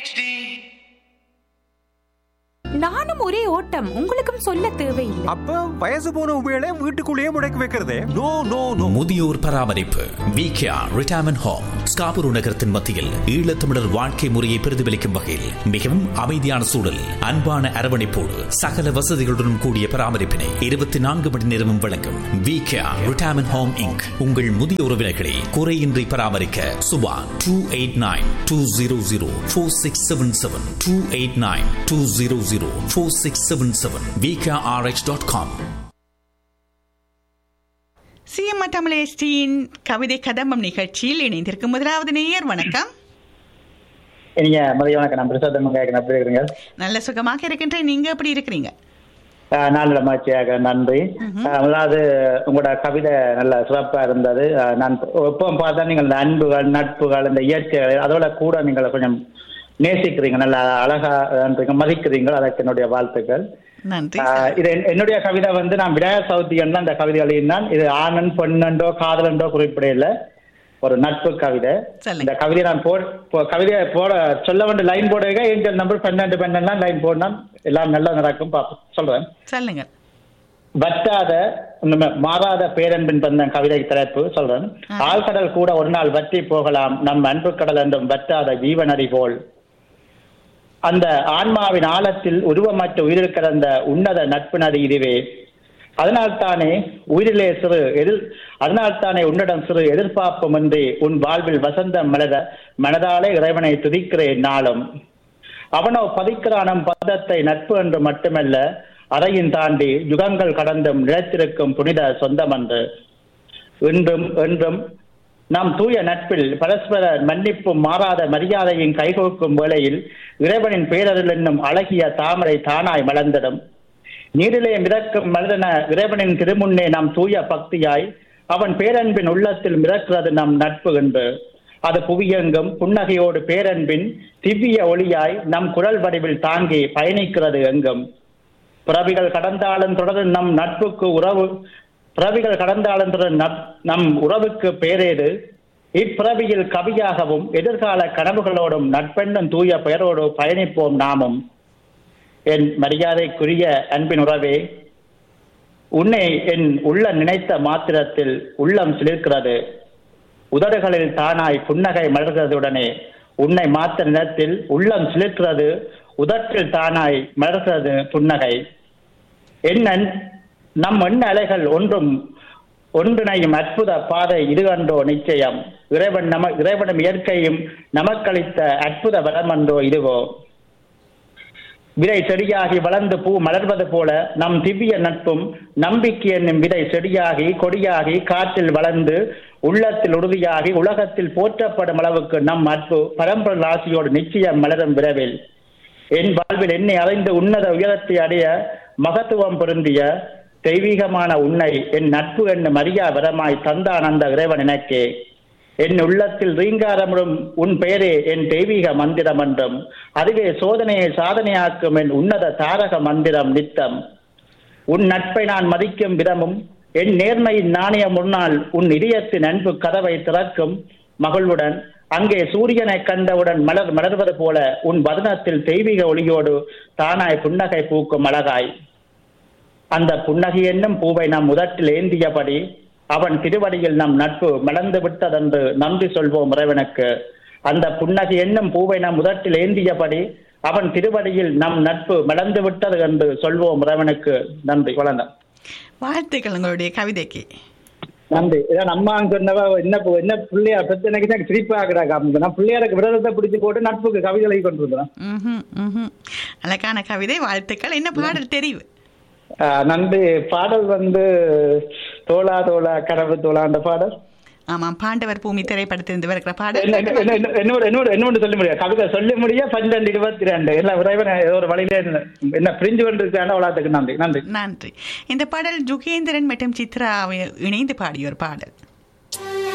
நானும் ஒரே ஓட்டம் உங்களுக்கும் சொல்ல தேவையில்லை அப்ப வயசு போன உபயோக வீட்டுக்குள்ளேயே முடக்கி வைக்கிறதே நோ நோ நோ முதியோர் பராமரிப்பு விகேஆர் ரிட்டையர்மெண்ட் ஹோம் ஸ்காபுரு நகரத்தின் மத்தியில் ஈழத்தமிழர் வாழ்க்கை முறையை பிரதிபலிக்கும் வகையில் மிகவும் அமைதியான சூழல் அன்பான அரவணைப்போடு சகல வசதிகளுடன் கூடிய பராமரிப்பினை இருபத்தி நான்கு மணி நேரமும் வழங்கும் விகேஆர் ரிட்டையர்மெண்ட் ஹோம் இங்க் உங்கள் முதிய உறவினர்களை குறையின்றி பராமரிக்க Subha two eight nine two zero zero four six seven seven two eight nine two zero zero four six seven seven VKRH dot com CM தமிழேஷ்டியின் கவிதை கதம்பம் நிகழ்ச்சியில் இணைந்திருக்கும் முதலாவது நேயர் வணக்கம் நீங்க மதிய வணக்கம் நான் பிரசாதம் கேட்க எப்படி இருக்கிறீங்க நல்ல சுகமாக இருக்கின்றேன் நீங்க எப்படி இருக்கிறீங்க ஆஹ் நாள் மகிழ்ச்சியாக நன்றி ஆஹ் முதலாவது உங்களோட கவிதை நல்ல சிறப்பா இருந்தது ஆஹ் நான் எப்பவும் பார்த்தா நீங்கள் இந்த அன்புகள் நட்புகள் இந்த இயற்கை அதோட கூட நீங்கள் கொஞ்சம் நேசிக்கிறீங்க நல்ல அழகா ஆஹ் மதிக்கிறீங்க அதற்கு என்னுடைய வாழ்த்துக்கள் நன்றி ஆஹ் இது என்- என்னுடைய கவிதை வந்து நான் விநாயகர் சவுத்தியன் தான் இந்த கவிதை எழுதினான் இது ஆணன் பெண்ணண்டோ காதலண்டோ குறிப்பிடையில ஒரு நட்பு கவிதை சொல்லுங்க. இந்த கவிதை நான் போ போ- கவிதையை போட சொல்ல வேண்டிய லைன் போடுக ஏஞ்சல் நம்பர் பன்னெண்டு பன்னெண்டுலாம் லைன் போடணும் எல்லாம் நல்லா நடக்கும் பார்ப்போம் சொல்றேன் சொல்லுங்க வற்றாத உண்மை, மாறாத பேரன்பின் தந்த கவிதை தலைப்பு சொல்றேன் ஆழ்கடல் கூட ஒரு நாள் வற்றி போகலாம் நம் அன்பு கடல் என்றும் வற்றாத ஜீவநதி போல் அந்த ஆன்மாவின் ஆழத்தில் உருவமற்ற உயிரில் கிடந்த உன்னத நட்பு நதி இதுவே அதனால்தானே உயிரிலே சிறு எதிர் அதனால்தானே உன்னிடம் சிறு எதிர்பார்ப்பும் இன்றி உன் வாழ்வில் வசந்தம் மலர மனதாலே இறைவனை துதிக்கிறேன் நாளும் அவனோ பதிக்கிறானம் பதத்தை நட்பு என்று மட்டுமல்ல அதையும் தாண்டி யுகங்கள் கடந்தும் நிலைத்திருக்கும் புனித சொந்தமன்று இன்றும் என்றும் நாம் தூய நட்பில் பரஸ்பர மன்னிப்பும் மாறாத மரியாதையும் கைகோக்கும் வேளையில் இறைவனின் பேரருள் என்னும் அழகிய தாமரை தானாய் மலர்ந்திடும் நீரிலே மிதக்கும் மனிதன இறைவனின் திருமுன்னே நாம் தூய பக்தியாய் அவன் பேரன்பின் உள்ளத்தில் மிதக்கிறது நம் நட்பு என்று அது புவியெங்கும் புன்னகையோடு பேரன்பின் திவ்ய ஒளியாய் நம் குரல் வடிவில் தாங்கி பயணிக்கிறது எங்கும் பிறவிகள் கடந்தாலும் தொடரும் நம் நட்புக்கு உறவு பிறவிகள் கடந்தாலும் தொடரும் நப்- நம் உறவுக்கு பேரேது இப்பிறவியில் கவியாகவும் எதிர்கால கனவுகளோடும் நட்பெண்ணும் தூய பெயரோடு பயணிப்போம் நாமும் என் மரியாதைக்குரிய அன்பின் உறவே உன்னை என் உள்ள நினைத்த மாத்திரத்தில் உள்ளம் சிலிர்க்கிறது உதடுகளில் தானாய் புன்னகை மலர்கிறதுடனே உன்னை மாத்த நிலத்தில் உள்ளம் சிலிர்க்கிறது உதட்டில் தானாய் மலர்கிறது புன்னகை என்ன நம் எண்ண அலைகள் ஒன்றும் ஒன்றிணையும் அற்புத பாதை இது கண்டோ நிச்சயம் இறைவன் நம இறைவனும் இயற்கையும் நமக்களித்த அற்புத வரமன்றோ இதுவோ விதை செடியாகி வளர்ந்து பூ மலர்வது போல நம் திவ்ய நட்பும் நம்பிக்கை என்னும் விதை செடியாகி கொடியாகி காற்றில் வளர்ந்து உள்ளத்தில் உறுதியாகி உலகத்தில் போற்றப்படும் அளவுக்கு நம் நட்பு பரம்பரை ராசியோடு நிச்சயம் மலரும் விரைவில் என் வாழ்வில் என்னை அறிந்து உன்னத உயரத்தை அடைய மகத்துவம் பொருந்திய தெய்வீகமான உன்னை என் நட்பு என்னும் அறியா வரமாய் தந்தான் அந்த இறைவன் எனக்கே என் உள்ளத்தில் ரீங்காரமிடும் உன் பெயரே என் தெய்வீக மந்திரம் என்றும் அதுவே சோதனையை சாதனையாக்கும் என் உன்னத தாரக மந்திரம் நித்தம் உன் நட்பை நான் மதிக்கும் விதமும் என் நேர்மையின் நாணய முன்னால் உன் இதயத்தின் அன்பு கதவை திறக்கும் மகிழ்வுடன் அங்கே சூரியனை கண்டவுடன் மலர் மலர்வது போல உன் வதனத்தில் தெய்வீக ஒளியோடு தானாய் புன்னகை பூக்கும் அழகாய் அந்த புன்னகை என்னும் பூவை நாம் முதட்டில் ஏந்தியபடி அவன் திருவடியில் நம் நட்பு மலர்ந்து விட்டதென்று நன்றி சொல்வோம் இறைவனுக்கு அந்த புன்னகை என்னும் பூவை நாம் முதட்டில் ஏந்தியபடி அவன் திருவடியில் நம் நட்பு மலர்ந்து விட்டது என்று சொல்வோம் இறைவனுக்கு நன்றி வளர்ந்தேன் வாழ்த்துக்கள் உங்களுடைய கவிதைக்கு நன்றி இதான் அம்மா சொன்னவ என்ன என்ன பிள்ளையா பிரச்சனைக்கு தான் சிரிப்பு ஆகிறாங்க நான் பிள்ளையாருக்கு விரதத்தை பிடிச்சு போட்டு நட்புக்கு கவிதை கொண்டு வந்துடும் ம்ஹும், ம்ஹும். அழகான கவிதை வாழ்த்துக்கள் என்ன பாடல் தெரிவு நன்றி பாடல் வந்து தோளா தோளா கனவு தோளா அந்த பாடல் ஆமாம் பாண்டவர் பூமி திரைப்படத்திலிருந்து வருகிற என்ன- பாடல் என்ன- என்ன- என்ன- என்னோட என்னோட என்னோட சொல்ல முடியாது கவிதை சொல்ல முடிய பன்னெண்டு இருபத்தி ரெண்டு எல்லாம் இறைவன் ஏதோ ஒரு வழியில என்ன- என்ன பிரிஞ்சு கொண்டு இருக்கான அவ்வளோத்துக்கு நன்றி நன்றி நன்றி இந்த பாடல் ஜுகேந்திரன் மற்றும் சித்ரா இணைந்து பாடிய ஒரு பாடல்